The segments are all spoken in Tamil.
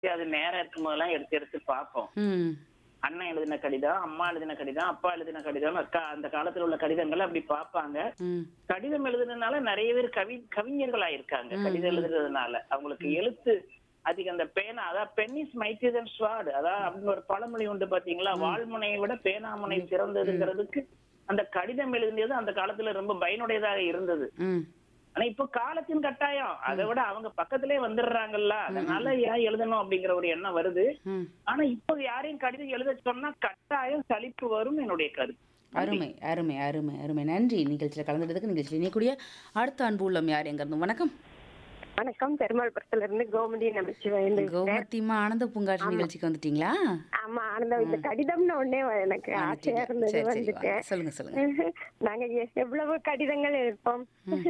அது நேரம் இருக்கும் போதெல்லாம் எடுத்து எடுத்து பார்ப்போம் ம் அண்ணன் எழுதின கடிதம் அம்மா எழுதின கடிதம் அப்பா எழுதின கடிதம் அக்கா அந்த காலத்துல உள்ள கடிதங்களை அப்படி பார்ப்பாங்க ம் கடிதம் எழுதுனதுனால நிறைய பேர் கவி கவிஞர்களா இருக்காங்க கடிதம் எழுதுறதுனால அவங்களுக்கு எழுத்து அதிக அந்த பேனா அதான் பென் இஸ் மைட்டிதன் ஸ்வாட் அதான் அப்படின்னு ஒரு பழமொழி உண்டு பாத்தீங்களா வாழ்முனையை விட பேனாமுனை சிறந்ததுங்கிறதுக்கு அந்த கடிதம் எழுதியது அந்த காலத்துல ரொம்ப பயனுடையதாக இருந்தது ம் ஆனா இப்போ காலத்தின் கட்டாயம் அதை விட அவங்க பக்கத்திலே வந்துடுறாங்கல்ல அதனால ஏன் எழுதணும் அப்படிங்கிற ஒரு எண்ணம் வருது ம் ஆனா இப்போ யாரையும் கடிதம் எழுத சொன்னா கட்டாயம் சலிப்பு வரும் என்னுடைய கருத்து அருமை அருமை அருமை அருமை நன்றி நிகழ்ச்சியில் கலந்துட்டதுக்கு நிகழ்ச்சியில் இணையக்கூடிய அடுத்த அன்பு உள்ளம் யார் எங்க இருந்தும் வணக்கம் வணக்கம் பெருமாள்புரத்துல இருந்து கோமதி நமச்சிவாயன் கோமத்திமா ஆனந்த பூங்காட்சி நிகழ்ச்சிக்கு வந்துட்டீங்களா ஆமா ஆனந்தம் இந்த கடிதம்னு உடனே எனக்கு ஆசையா இருந்தது சரி சரி வந்துட்டேன் வாங்க. சொல்லுங்க சொல்லுங்க நாங்க எ- எவ்வளவு கடிதங்கள் எழுப்போம்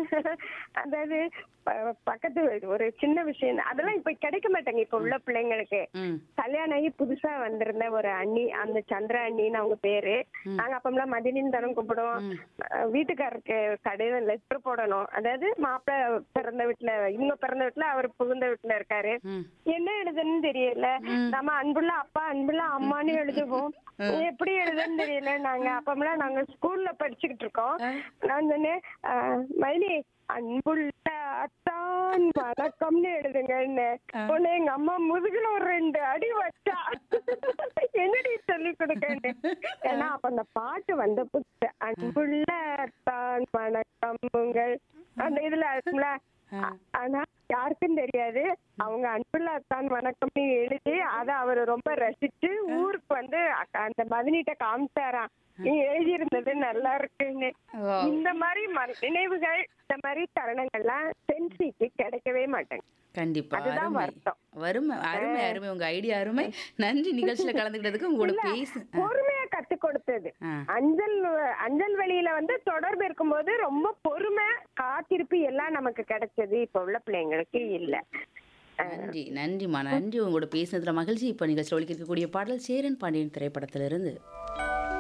அதாவது ப- பக்கத்து வீடு, ஒரு சின்ன விஷயம் தான். அதெல்லாம் இப்ப கிடைக்க மாட்டாங்க இப்ப உள்ள பிள்ளைங்களுக்கு ம் கல்யாணம் ஆகி புதுசா வந்திருந்த ஒரு அண்ணி அந்த சந்திர அண்ணின்னு அவங்க பேரு நாங்க அப்பமெல்லாம் மதினின்னு தரம் கூப்பிடுவோம் அஹ் வீட்டுக்காரருக்கு கடிதம் லெட்டர் போடணும் அதாவது மாப்பிள்ளை பிறந்த வீட்டுல இவங்க பிறந்த வீட்டுல அவர் புகுந்த வீட்டுல இருக்காரு ம் என்ன எழுதுன்னு தெரியல நம்ம அன்புள்ள அப்பா அன்புள்ள அம்மான்னு எழுதுவோம் எப்படி எழுதுன்னு தெரியல நாங்க அப்பமெல்லாம் நாங்க ஸ்கூல்ல படிச்சுக்கிட்டு இருக்கோம் நான் சொன்னேன் "ஆஹ், மைனி அன்புள்ள அத்தான் வணக்கம்னு எழுதுங்கன்னு உடனே எங்க அம்மா முதுகுல ஒரு ரெண்டு அடி வச்சா என்னடி சொல்லி கொடுக்கன்னு ஏன்னா அப்ப அந்த பாட்டு வந்த புதுசு அன்புள்ள அத்தான் வணக்கம் உங்கள் அந்த இதுல இருக்கும்ல ஆ- ஆனா யாருக்கும் தெரியாது அவங்க அன்புள்ள அத்தான் வணக்கம்னு எழுதி அத அவரு ரொம்ப ரசிச்சு ஊருக்கு வந்து அக்க- அந்த மதினிட்ட காமிச்சாராம் நீ எழுதி இருந்தது நல்லா இருக்குன்னு Wow. இந்த மாதிரி ம- நினைவுகள் இந்த மாதிரி தருணங்கள்லாம் சென்சிக்கு கிடைக்கவே மாட்டேங்க கண்டிப்பா அதுதான் அருமை வருத்தம். வறுமை அருமை அருமை உங்க ஐடியா அருமை நன்றி நிகழ்ச்சியில கலந்துக்கிட்டதுக்கு உங்களோட இல்ல, பேசு ஆ. பொறுமையா கத்து கொடுத்தது ஆ. அஞ்சல் அஞ்சல் வழியில வந்து தொடர்பு இருக்கும்போது ரொம்ப பொறுமை காத்திருப்பு எல்லாம் நமக்கு கிடைச்சது இப்ப உள்ள பிள்ளைங்களுக்கு இல்ல நன்றி நன்றிம்மா நன்றி உங்களோட பேசினதுல மகிழ்ச்சி இப்போ நிகழ்ச்சியில் ஒழிக்க இருக்கக்கூடிய பாடல் சேரன் பாண்டியன் திரைப்படத்திலிருந்து